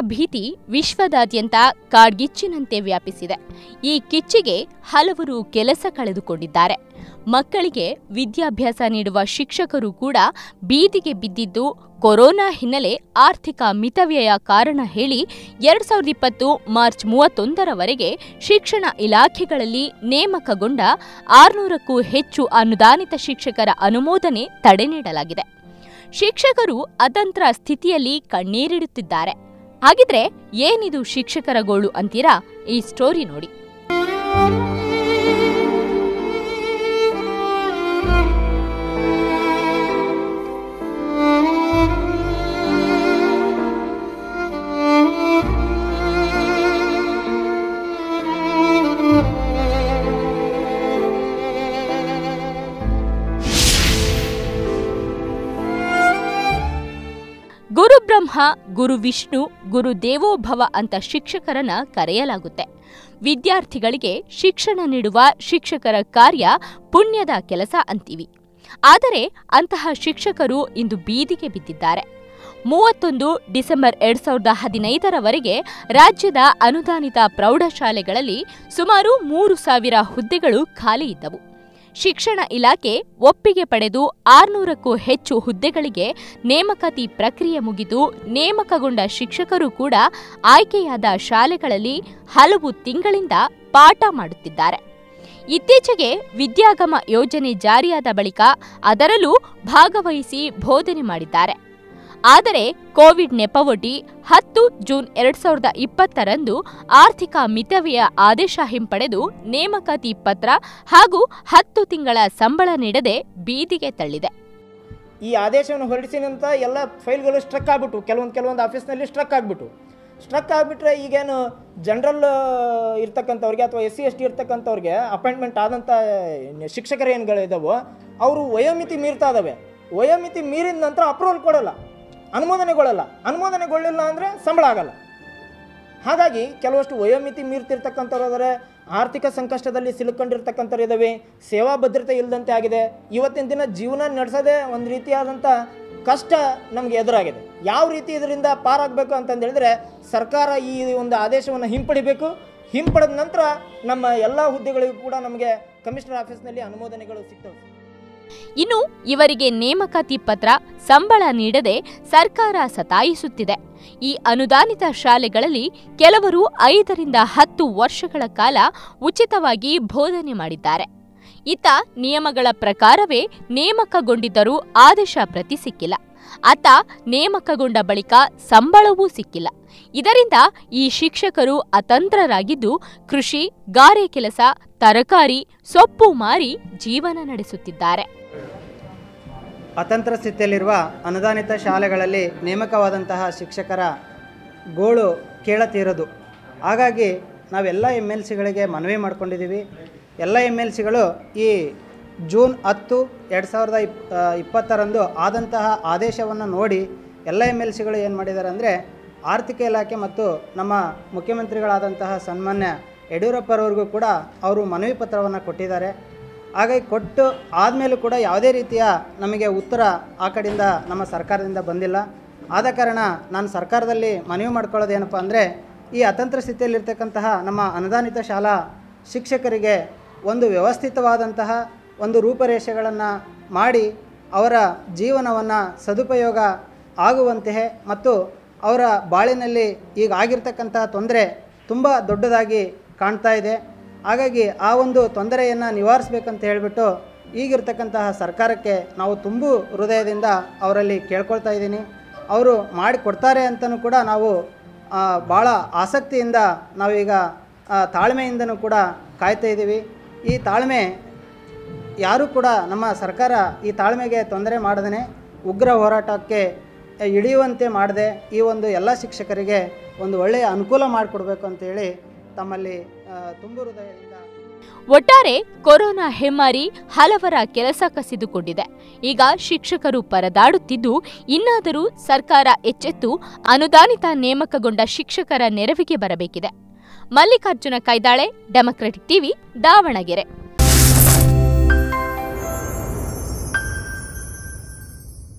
ಭೀತಿ ವಿಶ್ವದಾದ್ಯಂತ ಕಾಡ್ಗಿಚ್ಚಿನಂತೆ ವ್ಯಾಪಿಸಿದೆ ಈ ಕಿಚ್ಚಿಗೆ ಹಲವರು ಕೆಲಸ ಕಳೆದುಕೊಂಡಿದ್ದಾರೆ ಮಕ್ಕಳಿಗೆ ವಿದ್ಯಾಭ್ಯಾಸ ನೀಡುವ ಶಿಕ್ಷಕರು ಕೂಡ ಬೀದಿಗೆ ಬಿದ್ದಿದ್ದು ಕೊರೋನಾ ಹಿನ್ನೆಲೆ ಆರ್ಥಿಕ ಮಿತವ್ಯಯ ಕಾರಣ ಹೇಳಿ ಎರಡ್ ಸಾವಿರದ ಇಪ್ಪತ್ತು ಮಾರ್ಚ್ ಮೂವತ್ತೊಂದರವರೆಗೆ ಶಿಕ್ಷಣ ಇಲಾಖೆಗಳಲ್ಲಿ ನೇಮಕಗೊಂಡ ಆರುನೂರಕ್ಕೂ ಹೆಚ್ಚು ಅನುದಾನಿತ ಶಿಕ್ಷಕರ ಅನುಮೋದನೆ ತಡೆ ನೀಡಲಾಗಿದೆ ಶಿಕ್ಷಕರು ಅತಂತ್ರ ಸ್ಥಿತಿಯಲ್ಲಿ ಕಣ್ಣೀರಿಡುತ್ತಿದ್ದಾರೆ ಹಾಗಿದ್ರೆ ಏನಿದು ಶಿಕ್ಷಕರ ಗೋಳು ಅಂತೀರಾ ಈ ಸ್ಟೋರಿ ನೋಡಿ ಗುರು ಬ್ರಹ್ಮ ಗುರು ವಿಷ್ಣು ಗುರು ದೇವೋಭವ ಅಂತ ಶಿಕ್ಷಕರನ್ನ ಕರೆಯಲಾಗುತ್ತೆ ವಿದ್ಯಾರ್ಥಿಗಳಿಗೆ ಶಿಕ್ಷಣ ನೀಡುವ ಶಿಕ್ಷಕರ ಕಾರ್ಯ ಪುಣ್ಯದ ಕೆಲಸ ಅಂತೀವಿ ಆದರೆ ಅಂತಹ ಶಿಕ್ಷಕರು ಇಂದು ಬೀದಿಗೆ ಬಿದ್ದಿದ್ದಾರೆ ಮೂವತ್ತೊಂದು ಡಿಸೆಂಬರ್ ಎರಡ್ ಸಾವಿರದ ಹದಿನೈದರವರೆಗೆ ರಾಜ್ಯದ ಅನುದಾನಿತ ಪ್ರೌಢಶಾಲೆಗಳಲ್ಲಿ ಸುಮಾರು ಮೂರು ಸಾವಿರ ಹುದ್ದೆಗಳು ಖಾಲಿ ಇದ್ದವು ಶಿಕ್ಷಣ ಇಲಾಖೆ ಒಪ್ಪಿಗೆ ಪಡೆದು ಆರ್ನೂರಕ್ಕೂ ಹೆಚ್ಚು ಹುದ್ದೆಗಳಿಗೆ ನೇಮಕಾತಿ ಪ್ರಕ್ರಿಯೆ ಮುಗಿದು ನೇಮಕಗೊಂಡ ಶಿಕ್ಷಕರು ಕೂಡ ಆಯ್ಕೆಯಾದ ಶಾಲೆಗಳಲ್ಲಿ ಹಲವು ತಿಂಗಳಿಂದ ಪಾಠ ಮಾಡುತ್ತಿದ್ದಾರೆ ಇತ್ತೀಚೆಗೆ ವಿದ್ಯಾಗಮ ಯೋಜನೆ ಜಾರಿಯಾದ ಬಳಿಕ ಅದರಲ್ಲೂ ಭಾಗವಹಿಸಿ ಬೋಧನೆ ಮಾಡಿದ್ದಾರೆ ಆದರೆ ಕೋವಿಡ್ ನೆಪವೊಡ್ಡಿ ಹತ್ತು ಜೂನ್ ಎರಡ್ ಸಾವಿರದ ಇಪ್ಪತ್ತರಂದು ಆರ್ಥಿಕ ಮಿತವ್ಯಯ ಆದೇಶ ಹಿಂಪಡೆದು ನೇಮಕಾತಿ ಪತ್ರ ಹಾಗೂ ಹತ್ತು ತಿಂಗಳ ಸಂಬಳ ನೀಡದೆ ಬೀದಿಗೆ ತಳ್ಳಿದೆ ಈ ಆದೇಶವನ್ನು ಹೊರಡಿಸಿನಂತ ಎಲ್ಲ ಫೈಲ್ಗಳು ಸ್ಟ್ರಕ್ ಆಗ್ಬಿಟ್ಟು ಕೆಲವೊಂದು ಕೆಲವೊಂದು ಆಫೀಸ್ನಲ್ಲಿ ಸ್ಟ್ರಕ್ ಆಗಿಬಿಟ್ಟು ಸ್ಟ್ರಕ್ ಆಗಿಬಿಟ್ರೆ ಈಗೇನು ಜನರಲ್ ಇರ್ತಕ್ಕಂಥವ್ರಿಗೆ ಅಥವಾ ಎಸ್ ಸಿ ಎಸ್ ಟಿ ಇರ್ತಕ್ಕಂಥವ್ರಿಗೆ ಅಪಾಯಿಂಟ್ಮೆಂಟ್ ಆದಂಥ ಶಿಕ್ಷಕರು ಏನುಗಳಿದಾವೋ ಅವರು ವಯೋಮಿತಿ ಮೀರ್ತಾ ಇದ್ದಾವೆ ವಯೋಮಿತಿ ಮೀರಿದ ನಂತರ ಅಪ್ರೂವಲ್ ಕೊಡಲ್ಲ ಅನುಮೋದನೆಗೊಳ್ಳಲ್ಲ ಅನುಮೋದನೆಗೊಳ್ಳಿಲ್ಲ ಅಂದರೆ ಸಂಬಳ ಆಗಲ್ಲ ಹಾಗಾಗಿ ಕೆಲವಷ್ಟು ವಯೋಮಿತಿ ಮೀರ್ತಿರ್ತಕ್ಕಂಥವ್ರು ಆದರೆ ಆರ್ಥಿಕ ಸಂಕಷ್ಟದಲ್ಲಿ ಸಿಲುಕೊಂಡಿರ್ತಕ್ಕಂಥವ್ರು ಇದ್ದಾವೆ ಸೇವಾ ಭದ್ರತೆ ಇಲ್ಲದಂತೆ ಆಗಿದೆ ಇವತ್ತಿನ ದಿನ ಜೀವನ ನಡೆಸೋದೇ ಒಂದು ರೀತಿಯಾದಂಥ ಕಷ್ಟ ನಮಗೆ ಎದುರಾಗಿದೆ ಯಾವ ರೀತಿ ಇದರಿಂದ ಪಾರಾಗಬೇಕು ಅಂತಂದು ಹೇಳಿದ್ರೆ ಸರ್ಕಾರ ಈ ಒಂದು ಆದೇಶವನ್ನು ಹಿಂಪಡಿಬೇಕು ಹಿಂಪಡೆದ ನಂತರ ನಮ್ಮ ಎಲ್ಲ ಹುದ್ದೆಗಳಿಗೂ ಕೂಡ ನಮಗೆ ಕಮಿಷನರ್ ಆಫೀಸ್ನಲ್ಲಿ ಅನುಮೋದನೆಗಳು ಸಿಗ್ತವೆ ಇನ್ನು ಇವರಿಗೆ ನೇಮಕಾತಿ ಪತ್ರ ಸಂಬಳ ನೀಡದೆ ಸರ್ಕಾರ ಸತಾಯಿಸುತ್ತಿದೆ ಈ ಅನುದಾನಿತ ಶಾಲೆಗಳಲ್ಲಿ ಕೆಲವರು ಐದರಿಂದ ಹತ್ತು ವರ್ಷಗಳ ಕಾಲ ಉಚಿತವಾಗಿ ಬೋಧನೆ ಮಾಡಿದ್ದಾರೆ ಇತ್ತ ನಿಯಮಗಳ ಪ್ರಕಾರವೇ ನೇಮಕಗೊಂಡಿದ್ದರೂ ಆದೇಶ ಪ್ರತಿ ಸಿಕ್ಕಿಲ್ಲ ಆತ ನೇಮಕಗೊಂಡ ಬಳಿಕ ಸಂಬಳವೂ ಸಿಕ್ಕಿಲ್ಲ ಇದರಿಂದ ಈ ಶಿಕ್ಷಕರು ಅತಂತ್ರರಾಗಿದ್ದು ಕೃಷಿ ಗಾರೆ ಕೆಲಸ ತರಕಾರಿ ಸೊಪ್ಪು ಮಾರಿ ಜೀವನ ನಡೆಸುತ್ತಿದ್ದಾರೆ ಅತಂತ್ರ ಸ್ಥಿತಿಯಲ್ಲಿರುವ ಅನುದಾನಿತ ಶಾಲೆಗಳಲ್ಲಿ ನೇಮಕವಾದಂತಹ ಶಿಕ್ಷಕರ ಗೋಳು ಕೇಳತೀರದು ಹಾಗಾಗಿ ನಾವೆಲ್ಲ ಎಮ್ ಎಲ್ ಸಿಗಳಿಗೆ ಮನವಿ ಮಾಡ್ಕೊಂಡಿದ್ದೀವಿ ಎಲ್ಲ ಎಮ್ ಎಲ್ ಸಿಗಳು ಈ ಜೂನ್ ಹತ್ತು ಎರಡು ಸಾವಿರದ ಇಪ್ ಆ, ಇಪ್ಪತ್ತರಂದು ಆದಂತಹ ಆದೇಶವನ್ನು ನೋಡಿ ಎಲ್ಲ ಎಮ್ ಎಲ್ ಸಿಗಳು ಏನು ಮಾಡಿದ್ದಾರೆ ಅಂದರೆ ಆರ್ಥಿಕ ಇಲಾಖೆ ಮತ್ತು ನಮ್ಮ ಮುಖ್ಯಮಂತ್ರಿಗಳಾದಂತಹ ಸನ್ಮಾನ್ಯ ಯಡಿಯೂರಪ್ಪರವ್ರಿಗೂ ಕೂಡ ಅವರು ಮನವಿ ಪತ್ರವನ್ನು ಕೊಟ್ಟಿದ್ದಾರೆ ಹಾಗಾಗಿ ಕೊಟ್ಟು ಆದಮೇಲೂ ಕೂಡ ಯಾವುದೇ ರೀತಿಯ ನಮಗೆ ಉತ್ತರ ಆ ಕಡೆಯಿಂದ ನಮ್ಮ ಸರ್ಕಾರದಿಂದ ಬಂದಿಲ್ಲ ಆದ ಕಾರಣ ನಾನು ಸರ್ಕಾರದಲ್ಲಿ ಮನವಿ ಮಾಡ್ಕೊಳ್ಳೋದೇನಪ್ಪ ಅಂದರೆ ಈ ಅತಂತ್ರ ಸ್ಥಿತಿಯಲ್ಲಿರ್ತಕ್ಕಂತಹ ನಮ್ಮ ಅನುದಾನಿತ ಶಾಲಾ ಶಿಕ್ಷಕರಿಗೆ ಒಂದು ವ್ಯವಸ್ಥಿತವಾದಂತಹ ಒಂದು ರೂಪರೇಷೆಗಳನ್ನು ಮಾಡಿ ಅವರ ಜೀವನವನ್ನು ಸದುಪಯೋಗ ಆಗುವಂತೆಯೇ ಮತ್ತು ಅವರ ಬಾಳಿನಲ್ಲಿ ಈಗ ಆಗಿರ್ತಕ್ಕಂತಹ ತೊಂದರೆ ತುಂಬ ದೊಡ್ಡದಾಗಿ ಕಾಣ್ತಾ ಇದೆ ಹಾಗಾಗಿ ಆ ಒಂದು ತೊಂದರೆಯನ್ನು ನಿವಾರಿಸ್ಬೇಕಂತ ಹೇಳಿಬಿಟ್ಟು ಈಗಿರ್ತಕ್ಕಂತಹ ಸರ್ಕಾರಕ್ಕೆ ನಾವು ತುಂಬು ಹೃದಯದಿಂದ ಅವರಲ್ಲಿ ಕೇಳ್ಕೊಳ್ತಾ ಇದ್ದೀನಿ ಅವರು ಮಾಡಿ ಕೊಡ್ತಾರೆ ಅಂತಲೂ ಕೂಡ ನಾವು ಆ, ಭಾಳ ಆಸಕ್ತಿಯಿಂದ ನಾವೀಗ ಆ, ತಾಳ್ಮೆಯಿಂದನೂ ಕೂಡ ಕಾಯ್ತಾ ಇದ್ದೀವಿ ಈ ತಾಳ್ಮೆ ಯಾರೂ ಕೂಡ ನಮ್ಮ ಸರ್ಕಾರ ಈ ತಾಳ್ಮೆಗೆ ತೊಂದರೆ ಮಾಡದೇ ಉಗ್ರ ಹೋರಾಟಕ್ಕೆ ಇಳಿಯುವಂತೆ ಮಾಡದೆ ಈ ಒಂದು ಎಲ್ಲ ಶಿಕ್ಷಕರಿಗೆ ಒಂದು ಒಳ್ಳೆಯ ಅನುಕೂಲ ಮಾಡಿಕೊಡ್ಬೇಕು ಅಂತೇಳಿ ತಮ್ಮಲ್ಲಿ ಆ, ತುಂಬು ಹೃದಯದಿಂದ ಒಟ್ಟಾರೆ ಕೊರೋನಾ ಹೆಮ್ಮಾರಿ ಹಲವರ ಕೆಲಸ ಕಸಿದುಕೊಂಡಿದೆ ಈಗ ಶಿಕ್ಷಕರು ಪರದಾಡುತ್ತಿದ್ದು ಇನ್ನಾದರೂ ಸರ್ಕಾರ ಎಚ್ಚೆತ್ತು ಅನುದಾನಿತ ನೇಮಕಗೊಂಡ ಶಿಕ್ಷಕರ ನೆರವಿಗೆ ಬರಬೇಕಿದೆ ಮಲ್ಲಿಕಾರ್ಜುನ ಕೈದಾಳೆ ಡೆಮೊಕ್ರೆಟಿಕ್ ಟಿವಿ ದಾವಣಗೆರೆ